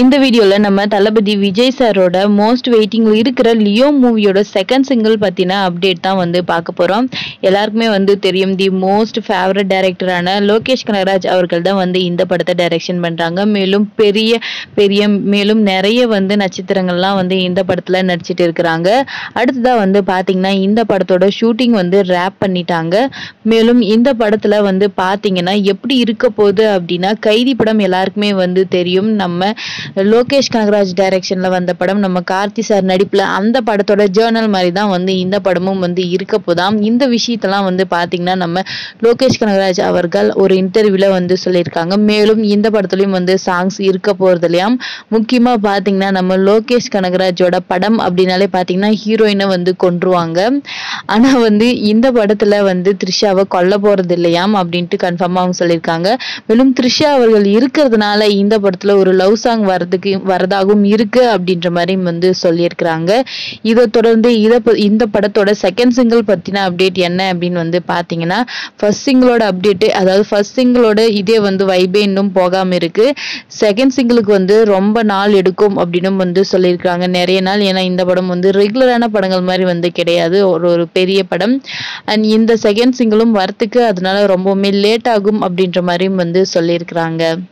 இந்த வீடியோல நம்ம தளபதி விஜய் சாரோட மோஸ்ட் வெயிட்டிங் இருக்கிற லியோ மூவியோட செகண்ட் சிங்கிள் பத்தின அப்டேட் தான் வந்து பார்க்க போறோம் எல்லாருக்குமே வந்து தெரியும் தி மோஸ்ட் ஃபேவரட் டைரக்டரான லோகேஷ் கனகராஜ் அவர்கள் தான் வந்து இந்த படத்தை டைரக்ஷன் பண்றாங்க மேலும் பெரிய பெரிய மேலும் நிறைய வந்து நட்சத்திரங்கள்லாம் வந்து இந்த படத்துல நடிச்சிட்டு இருக்கிறாங்க அடுத்ததா வந்து பாத்தீங்கன்னா இந்த படத்தோட ஷூட்டிங் வந்து ரேப் பண்ணிட்டாங்க மேலும் இந்த படத்துல வந்து பாத்தீங்கன்னா எப்படி இருக்க போகுது அப்படின்னா கைதி படம் எல்லாருக்குமே வந்து தெரியும் நம்ம லோகேஷ் கனகராஜ் டைரக்ஷன்ல வந்த படம் நம்ம கார்த்தி சார் நடிப்புல அந்த படத்தோட ஜேர்னல் மாதிரி தான் வந்து இந்த படமும் வந்து இருக்க போதாம் இந்த விஷயத்தெல்லாம் வந்து பாத்தீங்கன்னா நம்ம லோகேஷ் கனகராஜ் அவர்கள் ஒரு இன்டர்வியூல வந்து சொல்லியிருக்காங்க மேலும் இந்த படத்துலயும் வந்து சாங்ஸ் இருக்க போறது இல்லையாம் முக்கியமா பாத்தீங்கன்னா நம்ம லோகேஷ் கனகராஜோட படம் அப்படின்னாலே பாத்தீங்கன்னா ஹீரோயினை வந்து கொன்றுவாங்க ஆனா வந்து இந்த படத்துல வந்து த்ரிஷாவை கொல்ல போறது இல்லையாம் அப்படின்ட்டு கன்ஃபார்மா அவங்க சொல்லியிருக்காங்க மேலும் த்ரிஷா அவர்கள் இருக்கிறதுனால இந்த படத்துல ஒரு லவ் சாங் வரதுக்கு வரதாகவும் இருக்கு அப்படின்ற மாதிரி வந்து சொல்லியிருக்கிறாங்க இதை தொடர்ந்து இதை ப- இந்த படத்தோட செகண்ட் சிங்கிள் பத்தின அப்டேட் என்ன அப்படின்னு வந்து பாத்தீங்கன்னா ஃபர்ஸ்ட் சிங்கிளோட அப்டேட் அதாவது ஃபர்ஸ்ட் சிங்கிளோட இதே வந்து வைபே இன்னும் போகாம இருக்கு செகண்ட் சிங்கிளுக்கு வந்து ரொம்ப நாள் எடுக்கும் அப்படின்னு வந்து சொல்லியிருக்காங்க நிறைய நாள் ஏன்னா இந்த படம் வந்து ரெகுலரான படங்கள் மாதிரி வந்து கிடையாது ஒரு ஒரு பெரிய படம் அண்ட் இந்த செகண்ட் சிங்கிளும் வரத்துக்கு அதனால ரொம்பவுமே லேட் ஆகும் அப்படின்ற மாதிரியும் வந்து சொல்லியிருக்கிறாங்க